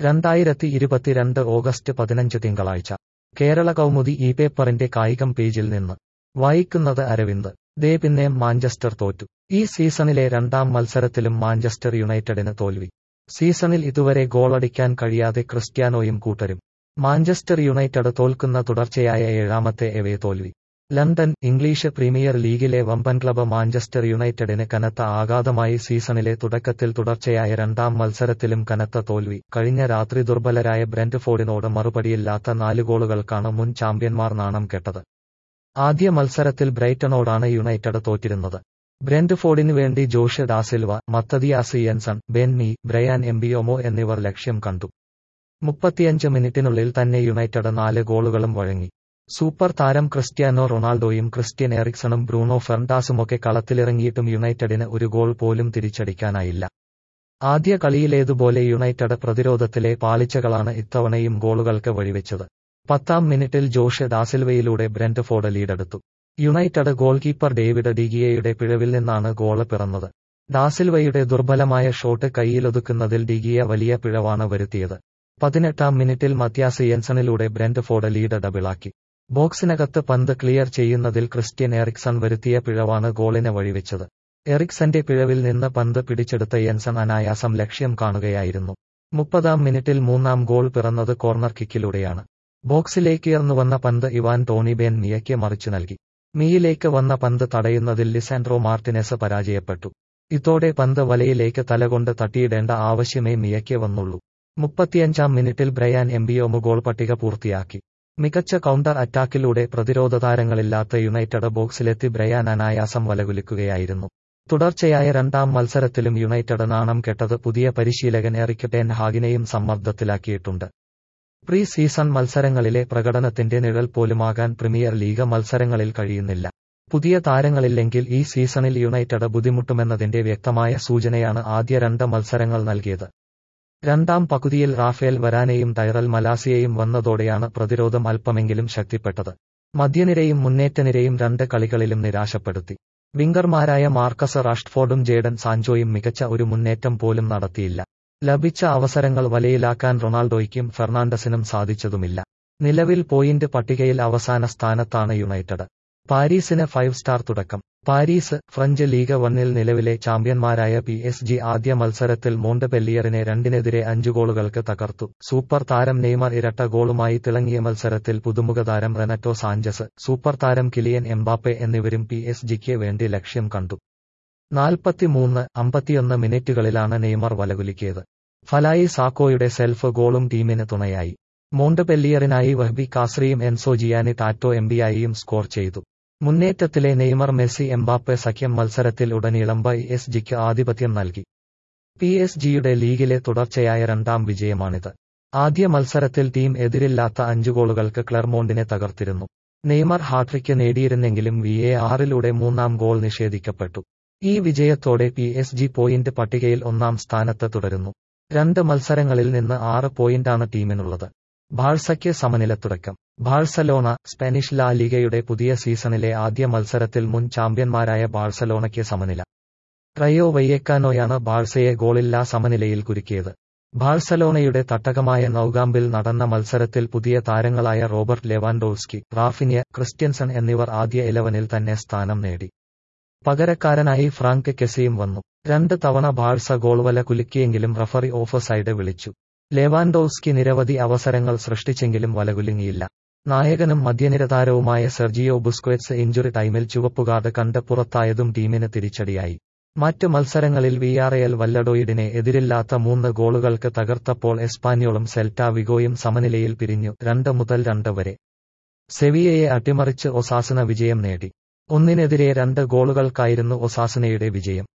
രണ്ടായിരത്തി ഇരുപത്തിരണ്ട് ഓഗസ്റ്റ് പതിനഞ്ച് തിങ്കളാഴ്ച കേരള കൗമുദി ഈ പേപ്പറിന്റെ കായികം പേജിൽ നിന്ന് വായിക്കുന്നത് അരവിന്ദ് ദേ പിന്നെയും മാഞ്ചസ്റ്റർ തോറ്റു ഈ സീസണിലെ രണ്ടാം മത്സരത്തിലും മാഞ്ചസ്റ്റർ യുണൈറ്റഡിന് തോൽവി സീസണിൽ ഇതുവരെ ഗോളടിക്കാൻ കഴിയാതെ ക്രിസ്ത്യാനോയും കൂട്ടരും മാഞ്ചസ്റ്റർ യുണൈറ്റഡ് തോൽക്കുന്ന തുടർച്ചയായ ഏഴാമത്തെ എവേ തോൽവി ലണ്ടൻ ഇംഗ്ലീഷ് പ്രീമിയർ ലീഗിലെ വമ്പൻ ക്ലബ് മാഞ്ചസ്റ്റർ യുണൈറ്റഡിന് കനത്ത ആഘാതമായി സീസണിലെ തുടക്കത്തിൽ തുടർച്ചയായ രണ്ടാം മത്സരത്തിലും കനത്ത തോൽവി കഴിഞ്ഞ രാത്രി ദുർബലരായ ബ്രെന്റ്ഫോർഡിനോട് മറുപടിയില്ലാത്ത നാല് ഗോളുകൾക്കാണ് മുൻ ചാമ്പ്യന്മാർ നാണം കെട്ടത് ആദ്യ മത്സരത്തിൽ ബ്രൈറ്റണോടാണ് യുണൈറ്റഡ് തോറ്റിരുന്നത് ബ്രെന്റ്ഫോർഡിന് വേണ്ടി Josh Dasilva Mathias Jensen Ben Mee Bryan Mbeumo എന്നിവർ ലക്ഷ്യം കണ്ടു മുപ്പത്തിയഞ്ച് മിനിറ്റിനുള്ളിൽ തന്നെ യുണൈറ്റഡ് നാല് ഗോളുകളും വഴങ്ങി സൂപ്പർ താരം ക്രിസ്ത്യാനോ റൊണാൾഡോയും ക്രിസ്ത്യൻ എറിക്സണും ബ്രൂണോ ഫെർണാസുമൊക്കെ കളത്തിലിറങ്ങിയിട്ടും യുണൈറ്റഡിന് ഒരു ഗോൾ പോലും തിരിച്ചടിക്കാനായില്ല ആദ്യ കളിയിലേതുപോലെ യുണൈറ്റഡ് പ്രതിരോധത്തിലെ പാളിച്ചകളാണ് ഇത്തവണയും ഗോളുകൾക്ക് വഴിവെച്ചത് പത്താം മിനിറ്റിൽ ജോഷ് ഡാസിൽവയിലൂടെ ബ്രെന്റ്ഫോർഡ് ലീഡെടുത്തു യുണൈറ്റഡ് ഗോൾ കീപ്പർ ഡേവിഡ് ഡിഗിയയുടെ പിഴവിൽ നിന്നാണ് ഗോള് പിറന്നത് ഡാസിൽവയുടെ ദുർബലമായ ഷോട്ട് കൈയിലൊതുക്കുന്നതിൽ ഡിഗിയ വലിയ പിഴവാണ് വരുത്തിയത് പതിനെട്ടാം മിനിറ്റിൽ മത്യാസ് യൻസണിലൂടെ ബ്രെന്റ്ഫോർഡ് ലീഡ് ഡബിളാക്കി ബോക്സിനകത്ത് പന്ത് ക്ലിയർ ചെയ്യുന്നതിൽ ക്രിസ്ത്യൻ എറിക്സൺ വരുത്തിയ പിഴവാണ് ഗോളിന് വഴിവെച്ചത് എറിക്സന്റെ പിഴവിൽ നിന്ന് പന്ത് പിടിച്ചെടുത്ത യൻസൺ അനായാസം ലക്ഷ്യം കാണുകയായിരുന്നു മുപ്പതാം മിനിറ്റിൽ മൂന്നാം ഗോൾ പിറന്നത് കോർണർ കിക്കിലൂടെയാണ് ബോക്സിലേക്ക് ഉയർന്നുവന്ന പന്ത് ഇവാൻ ടോണി ബെൻ മിയയ്ക്ക് മറിച്ചു നൽകി മീയിലേക്ക് വന്ന പന്ത് തടയുന്നതിൽ ലിസാൻഡ്രോ മാർട്ടിനെസ് പരാജയപ്പെട്ടു ഇതോടെ പന്ത് വലയിലേക്ക് തലകൊണ്ട് തട്ടിയിടേണ്ട ആവശ്യമേ മിയയ്ക്ക് വന്നുള്ളൂ മുപ്പത്തിയഞ്ചാം മിനിറ്റിൽ ബ്രയാൻ എംബിയോമു ഗോൾ പട്ടിക പൂർത്തിയാക്കി മികച്ച കൗണ്ടർ അറ്റാക്കിലൂടെ പ്രതിരോധ താരങ്ങളില്ലാത്ത യുണൈറ്റഡ് ബോക്സിലെത്തി ബ്രയാൻ അനായാസം വലകുലിക്കുകയായിരുന്നു തുടർച്ചയായ രണ്ടാം മത്സരത്തിലും യുണൈറ്റഡ് നാണം കെട്ടത് പുതിയ പരിശീലകൻ എറിക് ടെൻ ഹാഗിനെയും സമ്മർദ്ദത്തിലാക്കിയിട്ടുണ്ട് പ്രീ സീസൺ മത്സരങ്ങളിലെ പ്രകടനത്തിന്റെ നിഴൽ പോലുമാകാൻ പ്രീമിയർ ലീഗ് മത്സരങ്ങളിൽ കഴിയുന്നില്ല പുതിയ താരങ്ങളില്ലെങ്കിൽ ഈ സീസണിൽ യുണൈറ്റഡ് ബുദ്ധിമുട്ടുമെന്നതിന്റെ വ്യക്തമായ സൂചനയാണ് ആദ്യ രണ്ട് മത്സരങ്ങൾ നൽകിയത് രണ്ടാം പകുതിയിൽ റാഫേൽ വരാനെയും ടൈറൽ മലാസിയെയും വന്നതോടെയാണ് പ്രതിരോധം അല്പമെങ്കിലും ശക്തിപ്പെട്ടത് മധ്യനിരയും മുന്നേറ്റനിരയും രണ്ട് കളികളിലും നിരാശപ്പെടുത്തി വിംഗർമാരായ മാർക്കസ് റാഷ്ട്ഫോർഡും ജേഡൻ സാഞ്ചോയും മികച്ച ഒരു മുന്നേറ്റം പോലും നടത്തിയില്ല ലഭിച്ച അവസരങ്ങൾ വലയിലാക്കാൻ റൊണാൾഡോയ്ക്കും ഫെർണാണ്ടസിനും സാധിച്ചതുമില്ല നിലവിൽ പോയിന്റ് പട്ടികയിൽ അവസാന സ്ഥാനത്താണ് യുണൈറ്റഡ് പാരീസിന് ഫൈവ് സ്റ്റാർ തുടക്കം പാരീസ് ഫ്രഞ്ച് ലീഗ് വണ്ണിൽ നിലവിലെ ചാമ്പ്യന്മാരായ പി എസ് ജി ആദ്യ മത്സരത്തിൽ മോണ്ടപെല്ലിയറിനെ രണ്ടിനെതിരെ അഞ്ചു ഗോളുകൾക്ക് തകർത്തു സൂപ്പർ താരം നെയ്മർ ഇരട്ട ഗോളുമായി തിളങ്ങിയ മത്സരത്തിൽ പുതുമുഖ താരം റെനറ്റോ സാഞ്ചസ് സൂപ്പർ താരം കിലിയൻ എംബാപ്പെ എന്നിവരും പി എസ് ജിക്ക് വേണ്ടി ലക്ഷ്യം കണ്ടു നാൽപ്പത്തിമൂന്ന് അമ്പത്തിയൊന്ന് മിനിറ്റുകളിലാണ് നെയ്മർ വലകുലിക്കിയത് ഫലായി സാക്കോയുടെ സെൽഫ് ഗോളും ടീമിന് തുണയായി മോണ്ടപെല്ലിയറിനായി വഹ്ബി കാസ്രിയും എൻസോ ജിയാനി ടാറ്റോ എംബിയായിയും സ്കോർ ചെയ്തു മുന്നേറ്റത്തിലെ നെയ്മർ മെസ്സി എംബാപ്പെ സഖ്യം മത്സരത്തിൽ ഉടനീളം ബൈ എസ് ജിക്ക് ആധിപത്യം നൽകി പി എസ് ജിയുടെ ലീഗിലെ തുടർച്ചയായ രണ്ടാം വിജയമാണിത് ആദ്യ മത്സരത്തിൽ ടീം എതിരില്ലാത്ത അഞ്ചു ഗോളുകൾക്ക് ക്ലെർമോണ്ടിനെ തകർത്തിരുന്നു നെയ്മർ ഹാട്രിക്ക് നേടിയിരുന്നെങ്കിലും വി എ ആറിലൂടെ മൂന്നാം ഗോൾ നിഷേധിക്കപ്പെട്ടു ഈ വിജയത്തോടെ പി എസ് ജി പോയിന്റ് പട്ടികയിൽ ഒന്നാം സ്ഥാനത്ത് തുടരുന്നു രണ്ട് മത്സരങ്ങളിൽ നിന്ന് ആറ് പോയിന്റാണ് ടീമിനുള്ളത് ബാഴ്സയ്ക്ക് സമനില തുടക്കം ബാഴ്സലോണ സ്പാനിഷ് ലാ ലീഗയുടെ പുതിയ സീസണിലെ ആദ്യ മത്സരത്തിൽ മുൻ ചാമ്പ്യന്മാരായ ബാഴ്സലോണയ്ക്ക് സമനില ട്രയോ വയ്യേക്കാനോയാണ് ബാഴ്സയെ ഗോളില്ലാ സമനിലയിൽ കുരുക്കിയത് ബാഴ്സലോണയുടെ തട്ടകമായ നൌഗാമ്പിൽ നടന്ന മത്സരത്തിൽ പുതിയ താരങ്ങളായ റോബർട്ട് ലെവാൻഡോവ്സ്കി റാഫിന്യ ക്രിസ്ത്യൻസൺ എന്നിവർ ആദ്യ ഇലവനിൽ തന്നെ സ്ഥാനം നേടി പകരക്കാരനായി ഫ്രാങ്ക് കെസിയും വന്നു രണ്ട് തവണ ബാഴ്സ ഗോൾവല കുലുക്കിയെങ്കിലും റഫറി ഓഫ് സൈഡ് വിളിച്ചു ലെവാൻഡോവ്സ്കി നിരവധി അവസരങ്ങൾ സൃഷ്ടിച്ചെങ്കിലും വലകുലുങ്ങിയില്ല നായകനും മധ്യനിര താരവുമായ സെർജിയോ ബുസ്ക്വറ്റ്സ് ഇഞ്ചുറി ടൈമിൽ ചുവപ്പുകാർഡ് കണ്ട് പുറത്തായതും ടീമിന് തിരിച്ചടിയായി മറ്റ് മത്സരങ്ങളിൽ വിയാറയൽ വല്ലഡോയിഡിനെ എതിരില്ലാത്ത മൂന്ന് ഗോളുകൾക്ക് തകർത്തപ്പോൾ എസ്പാന്യോളും സെൽറ്റ വിഗോയും സമനിലയിൽ പിരിഞ്ഞു രണ്ട് മുതൽ രണ്ട് വരെ സെവിയയെ അട്ടിമറിച്ച് ഒസാസന വിജയം നേടി ഒന്നിനെതിരെ രണ്ട് ഗോളുകൾക്കായിരുന്നു ഒസാസനയുടെ വിജയം